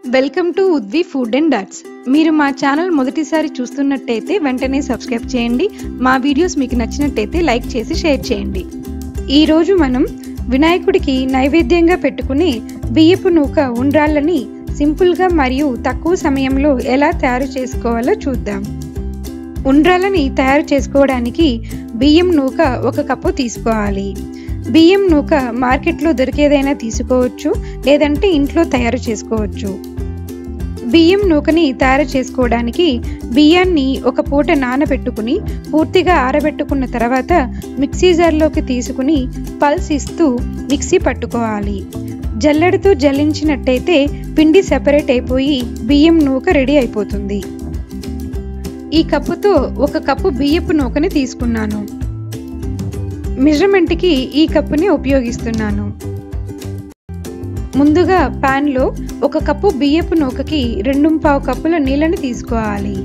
welcome to Udvi food and డట్స్ మీరు మా ఛానల్ మొదటిసారి చూస్తున్నట్టయితే వెంటనే సబ్స్క్రైబ్ చేయండి మా వీడియోస్ మీకు నచ్చినట్టయితే లైక్ చేసి షేర్ చేయండి ఈరోజు మనం వినాయకుడికి నైవేద్యంగా పెట్టుకుని బియ్యపు నూక ఉండ్రాళ్ళని సింపుల్గా మరియు తక్కువ సమయంలో ఎలా తయారు చేసుకోవాలో చూద్దాం ఉండ్రాలని తయారు చేసుకోవడానికి బియ్యం నూక ఒక కప్పు తీసుకోవాలి బియ్యం నూక మార్కెట్లో దొరికేదైనా తీసుకోవచ్చు లేదంటే ఇంట్లో తయారు చేసుకోవచ్చు బియ్యం నూకని తయారు చేసుకోవడానికి బియ్యాన్ని ఒక పూట నానబెట్టుకుని పూర్తిగా ఆరబెట్టుకున్న తర్వాత మిక్సీ జార్లోకి తీసుకుని పల్స్ ఇస్తూ మిక్సీ పట్టుకోవాలి జల్లెడతో జల్లించినట్టయితే పిండి సెపరేట్ అయిపోయి బియ్యం నూక రెడీ అయిపోతుంది ఈ కప్పుతో ఒక కప్పు బియ్యపు నూకని తీసుకున్నాను మెజర్మెంట్కి ఈ కప్పుని ఉపయోగిస్తున్నాను ముందుగా ప్యాన్లో ఒక కప్పు బియ్యపు నూకకి రెండు పావు కప్పుల నీళ్ళని తీసుకోవాలి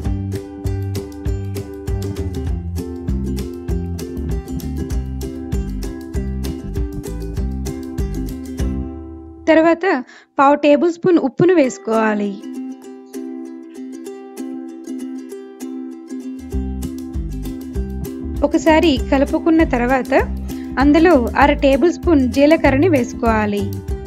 తర్వాత పావు టేబుల్ స్పూన్ ఉప్పును వేసుకోవాలి ఒకసారి కలుపుకున్న తర్వాత అందులో అర టేబుల్ స్పూన్ జీలకర్రని వేసుకోవాలి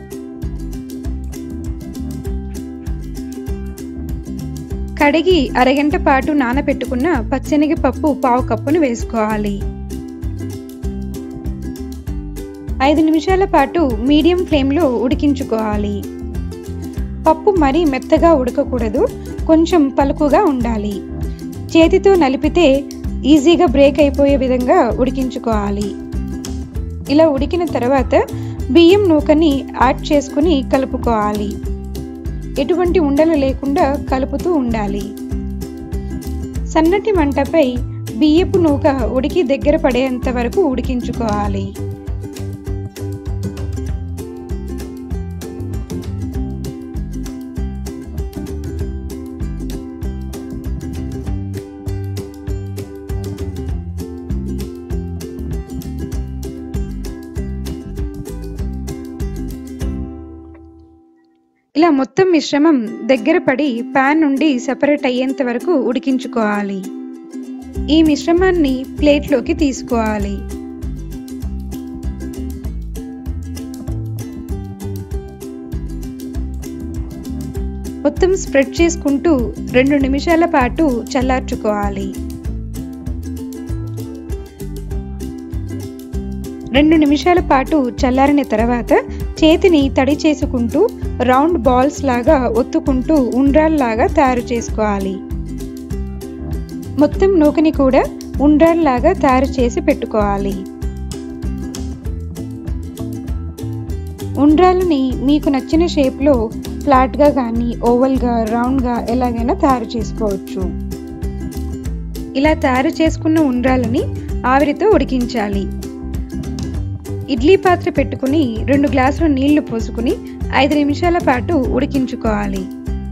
కడిగి అరగంట పాటు నానబెట్టుకున్న పచ్చనిగి పప్పు పావు కప్పును వేసుకోవాలి ఐదు నిమిషాల పాటు మీడియం ఫ్లేమ్లో ఉడికించుకోవాలి పప్పు మరీ మెత్తగా ఉడకకూడదు కొంచెం పలుకుగా ఉండాలి చేతితో నలిపితే ఈజీగా బ్రేక్ అయిపోయే విధంగా ఉడికించుకోవాలి ఇలా ఉడికిన తర్వాత బియ్యం నూకని యాడ్ చేసుకుని కలుపుకోవాలి ఎటువంటి ఉండలు లేకుండా కలుపుతూ ఉండాలి సన్నటి మంటపై బియ్యపు నూక ఉడికి దగ్గర పడేంత వరకు ఉడికించుకోవాలి ఇలా మొత్తం మిశ్రమం దగ్గర పడి ప్యాన్ నుండి సెపరేట్ అయ్యేంత వరకు ఉడికించుకోవాలి ఈ మిశ్రమాన్ని ప్లేట్లోకి తీసుకోవాలి మొత్తం స్ప్రెడ్ చేసుకుంటూ రెండు నిమిషాల పాటు చల్లార్చుకోవాలి రెండు నిమిషాల పాటు చల్లారిన తర్వాత చేతిని తడి చేసుకుంటూ రౌండ్ బాల్స్ లాగా ఒత్తుకుంటూ ఉండ్రాల్లాగా తయారు చేసుకోవాలి మొత్తం నూకని కూడా ఉండ్రాల్లాగా తయారు చేసి పెట్టుకోవాలి ఉండ్రాలని మీకు నచ్చిన షేప్లో ఫ్లాట్గా కానీ ఓవల్గా రౌండ్గా ఎలాగైనా తయారు చేసుకోవచ్చు ఇలా తయారు చేసుకున్న ఉండ్రాలని ఆవిరితో ఉడికించాలి ఇడ్లీ పాత్ర పెట్టుకుని రెండు గ్లాసుల నీళ్లు పోసుకుని ఐదు నిమిషాల పాటు ఉడికించుకోవాలి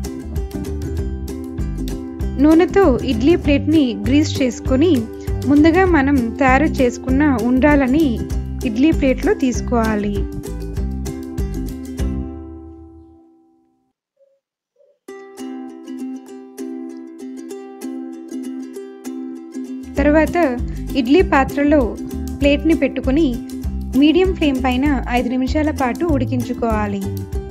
నూనెతో ఇడ్లీ ప్లేట్ని గ్రీస్ చేసుకొని ముందుగా మనం తయారు చేసుకున్న ఉండ్రాలని ఇడ్లీ ప్లేట్లో తీసుకోవాలి తర్వాత ఇడ్లీ పాత్రలో ప్లేట్ని పెట్టుకుని మీడియం ఫ్లేమ్ పైన ఐదు నిమిషాల పాటు ఉడికించుకోవాలి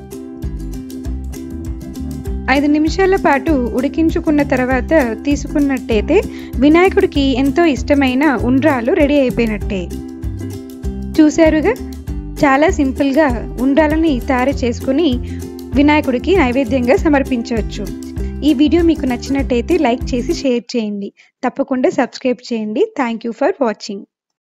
ఐదు నిమిషాల పాటు ఉడికించుకున్న తర్వాత తీసుకున్నట్టయితే వినాయకుడికి ఎంతో ఇష్టమైన ఉండ్రాలు రెడీ అయిపోయినట్టే చూశారుగా చాలా సింపుల్గా ఉండ్రాలని తయారు చేసుకుని వినాయకుడికి నైవేద్యంగా సమర్పించవచ్చు ఈ వీడియో మీకు నచ్చినట్టయితే లైక్ చేసి షేర్ చేయండి తప్పకుండా సబ్స్క్రైబ్ చేయండి థ్యాంక్ యూ ఫర్ వాచింగ్